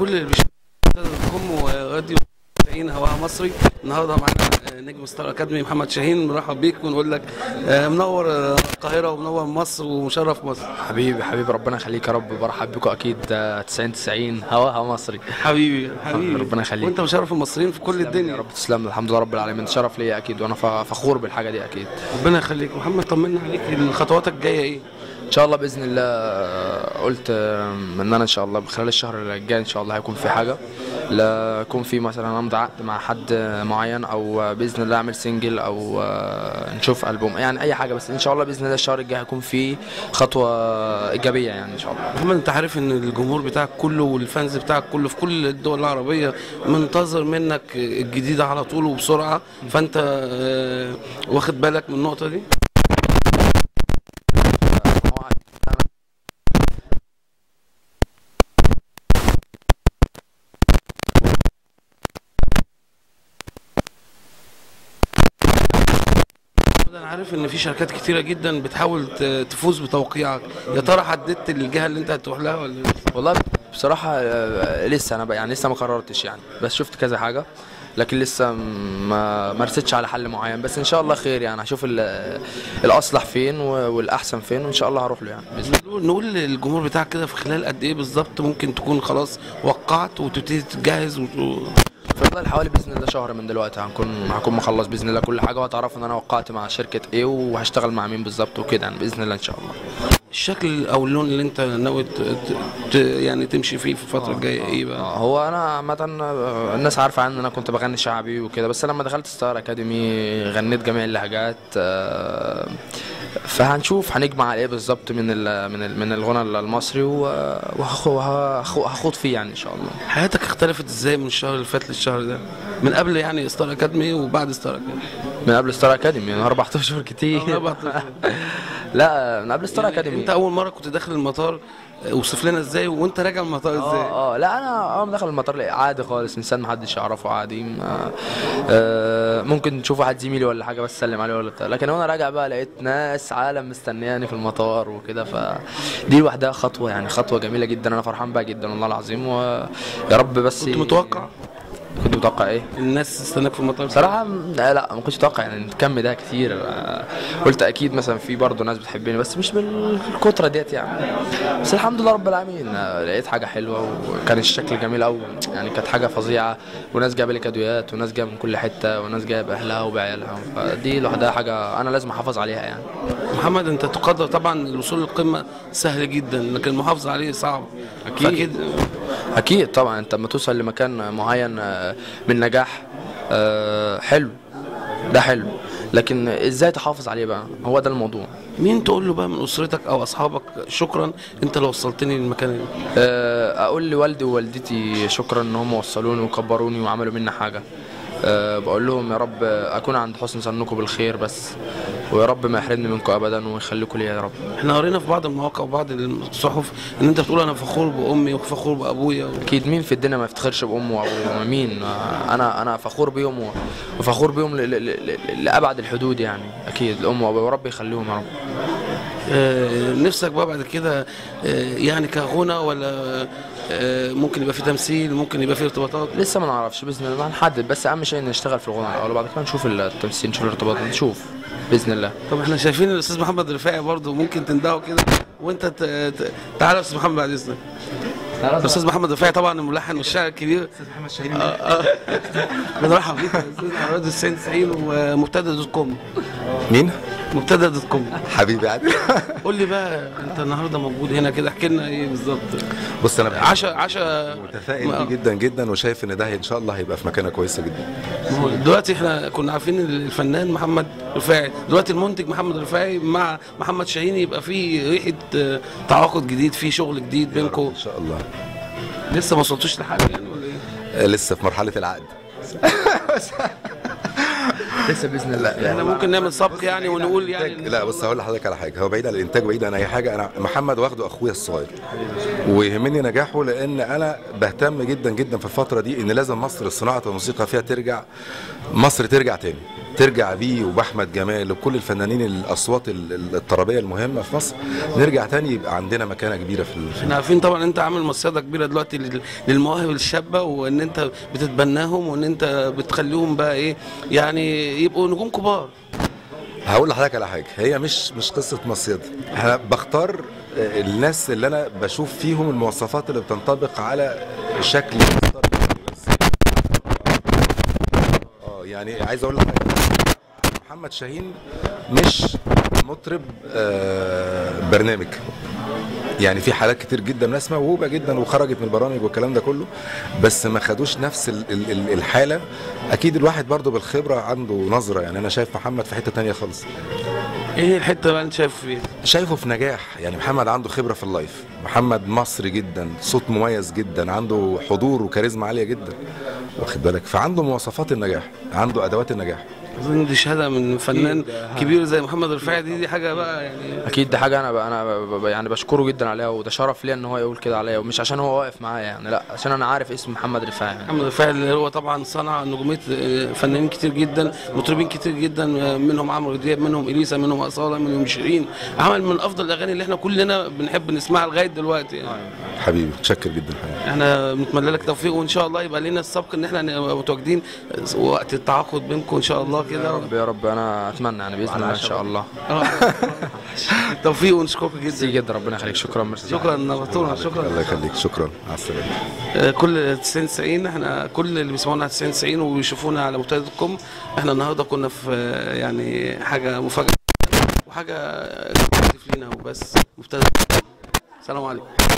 لكل اللي بيشوفكم وراديو 90 هواها مصري النهارده معانا نجم ستار اكاديمي محمد شاهين مرحب بيك ونقول لك آه، منور آه، القاهره ومنور مصر ومشرف مصر حبيبي حبيبي ربنا يخليك يا رب برحب بيكم اكيد آه، 90 90 هواها مصري حبيبي حبيبي ربنا يخليك. وانت مشرف المصريين في كل يا الدنيا رب تسلم الحمد لله رب العالمين شرف ليا اكيد وانا ف- فخور بالحاجه دي اكيد ربنا يخليك محمد طمنا عليك خطواتك الجايه ايه ان شاء الله باذن الله آه، قلت آه، ان انا ان شاء الله خلال الشهر الجاي ان شاء الله هيكون في حاجه لا يكون في مثلا امضي عقد مع حد معين او آه، باذن الله اعمل سنجل او آه، نشوف البوم يعني اي حاجه بس ان شاء الله باذن الله الشهر الجاي هيكون في خطوه ايجابيه يعني ان شاء الله محمد انت عارف ان الجمهور بتاعك كله والفانز بتاعك كله في كل الدول العربيه منتظر منك الجديد على طول وبسرعه فانت آه، واخد بالك من النقطه دي انا عارف ان في شركات كتيره جدا بتحاول ت- تفوز بتوقيعك يا ترى حددت الجهه اللي انت هتروح لها ولا لسه؟ والله بصراحة آه، لسه أنا بقى يعني لسه ما قررتش يعني بس شفت كذا حاجة لكن لسه ما ما رستش على حل معين بس إن شاء الله خير يعني هشوف ال- الأصلح فين و- والأحسن فين وإن شاء الله هروح له يعني بإذن الله. نقول نقول للجمهور بتاعك كده في خلال قد ايه بالظبط ممكن تكون خلاص وقعت وتبتدي تجهز وت... في خلال حوالي بإذن الله شهر من دلوقتي هنكون هكون مخلص بإذن الله كل حاجة وهتعرفوا إن أنا وقعت مع شركة إيه وهشتغل مع مين بالظبط وكده يعني بإذن الله إن شاء الله الشكل او اللون اللي انت ناوي ت... ت... ت... يعني تمشي فيه في الفتره الجايه ايه بقى؟ هو انا عامه الناس عارفه عني ان انا كنت بغني شعبي وكده بس لما دخلت ستار اكاديمي غنيت جميع اللهجات آه، فهنشوف هنجمع على ايه بالظبط من ال من ال من الغنى المصري وهخوض فيه يعني ان شاء الله حياتك اختلفت ازاي من الشهر اللي فات للشهر ده؟ من قبل يعني ستار اكاديمي وبعد ستار اكاديمي من قبل ستار اكاديمي من اربع اشهر كتير من أربع أشهر. لا من قبل ستار يعني اكاديمي انت اول مره كنت داخل المطار آه، اوصف لنا ازاي وانت راجع من المطار ازاي؟ اه اه لا انا اول ما دخل المطار لقيت عادي خالص انسان محدش يعرفه عادي ما آه ممكن تشوف واحد زميلي ولا حاجه بس سلم عليه ولا بتاع لكن وانا راجع بقى لقيت ناس عالم مستنياني في المطار وكده فدي لوحدها خطوه يعني خطوه جميله جدا انا فرحان بيها جدا والله العظيم ويا رب بس كنت متوقع كنت متوقع ايه الناس تستناك في المطار بصراحة لا, لا ما كنتش اتوقع يعني الكم ده كتير آه، قلت اكيد مثلا في برضه ناس بتحبني بس مش بالكترة ديت يعني بس الحمد لله رب العالمين آه، لقيت حاجة حلوة وكان الشكل جميل قوي يعني كانت حاجة فظيعة وناس جايبة لي كادويات وناس جاية من كل حتة وناس جاية بأهلها وبعيالها فدي لوحدها حاجة أنا لازم أحافظ عليها يعني محمد انت تقدر طبعا الوصول للقمه سهل جدا لكن المحافظه عليه صعب أكيد. فأكيد أكيد طبعا أنت لما توصل لمكان معين آه، من نجاح آه، حلو ده حلو لكن ازاي تحافظ عليه بقى هو ده الموضوع مين تقول له بقى من اسرتك او اصحابك شكرا انت اللي وصلتني للمكان ده آه، اقول لوالدي ووالدتي شكرا ان هم وصلوني وكبروني وعملوا مني حاجه أه بقول لهم يا رب اكون عند حسن ظنكم بالخير بس ويا رب ما يحرمني منكم ابدا ويخليكم ليا يا رب احنا قرينا في بعض المواقع وبعض الصحف ان انت بتقول انا فخور بامي وفخور بابويا و... اكيد مين في الدنيا ما يفتخرش بامه وابوه مين آه، انا انا فخور بيهم و- وفخور بيهم ل- ل- ل- لابعد الحدود يعني اكيد الام وابويا ورب يخليهم يا رب آه نفسك بقى بعد كده آه يعني كغنى ولا آه ممكن يبقى في تمثيل ممكن يبقى في ارتباطات لسه ما نعرفش باذن الله هنحدد بس اهم شيء ان نشتغل في الغنى الاول وبعد كده نشوف التمثيل نشوف الارتباط نشوف باذن الله طب احنا شايفين الاستاذ محمد رفاعي برضه ممكن تندهه كده وانت ت... ت... تعالى يا استاذ محمد بعد اذنك الاستاذ محمد رفاعي طبعا الملحن والشاعر الكبير استاذ محمد شاهين بنرحب بيك يا استاذ على راديو 90 90 ومبتدا دوت كوم مين؟ مبتدا دوت كوم حبيبي عادي قول لي بقى انت النهارده موجود هنا كده احكي لنا ايه بالظبط بص انا عشاء عشاء متفائل بيه جدا جدا وشايف ان ده ان شاء الله هيبقى في مكانه كويسه جدا ما هو دلوقتي احنا كنا عارفين الفنان محمد رفاعي دلوقتي المنتج محمد رفاعي مع محمد شاهين يبقى في ريحه آه، تعاقد جديد في شغل جديد بينكم ان شاء الله لسه ما وصلتوش لحاجه يعني ولا ايه؟ آه، لسه في مرحله العقد لسه باذن الله احنا ممكن نعمل سبق يعني ونقول يعني إنتاج- لا بص هقول لحضرتك على حاجه هو بعيد عن الانتاج بعيد عن اي حاجه انا محمد واخده اخويا الصغير ويهمني نجاحه لان انا بهتم جدا جدا في الفتره دي ان لازم مصر صناعه الموسيقى فيها ترجع مصر ترجع تاني ترجع بيه وباحمد جمال وكل الفنانين الاصوات ال- ال- الطربيه المهمه في مصر نرجع تاني يبقى عندنا مكانه كبيره في ال- في احنا عارفين طبعا انت عامل مصيده كبيره دلوقتي لل- للمواهب الشابه وان انت بتتبناهم وان انت بتخليهم بقى ايه يعني يبقوا نجوم كبار هقول لحضرتك على حاجه هي مش مش قصه مصيده انا بختار آه، الناس اللي انا بشوف فيهم المواصفات اللي بتنطبق على شكل المختار يعني بس اه يعني عايز اقول لك حاجة. محمد شاهين مش مطرب آه، برنامج يعني في حالات كتير جدا ناس موهوبه جدا وخرجت من البرامج والكلام ده كله بس ما خدوش نفس ال- ال- ال- الحاله اكيد الواحد برضو بالخبره عنده نظره يعني انا شايف محمد في حته تانية خالص ايه الحته بقى انت شايف فيها شايفه في نجاح يعني محمد عنده خبره في اللايف محمد مصري جدا صوت مميز جدا عنده حضور وكاريزما عاليه جدا واخد بالك فعنده مواصفات النجاح عنده ادوات النجاح اظن دي شهاده من فنان كبير زي محمد رفاعي دي دي حاجه بقى يعني اكيد دي حاجه انا ب... انا ب... ب... يعني بشكره جدا عليها وده شرف ليا ان هو يقول كده عليا ومش عشان هو واقف معايا يعني لا عشان انا عارف اسم محمد رفاعي يعني. محمد رفاعي اللي هو طبعا صنع نجوميه آه، فنانين كتير جدا مطربين كتير جدا آه، منهم عمرو دياب منهم اليسا منهم اصاله منهم شيرين عمل من افضل الاغاني اللي احنا كلنا بنحب نسمعها لغايه دلوقتي يعني. حبيبي متشكر جدا حبيبي احنا بنتمنى لك توفيق وان شاء الله يبقى لنا السبق ان احنا نبقى متواجدين وقت التعاقد بينكم ان شاء الله يا كده رب يا رب انا اتمنى يعني باذن الله ان شاء الله آه. توفيق ونشكرك ميرسي جدا جدا ربنا يخليك شكرا ميرسي شكرا نورتونا شكرا الله يخليك شكرا مع السلامه آه، كل 90 90 احنا كل اللي بيسمعونا على 90 90 وبيشوفونا على منتدى كوم احنا النهارده كنا في آه، يعني حاجه مفاجاه وحاجه تضيف لينا وبس منتدى السلام عليكم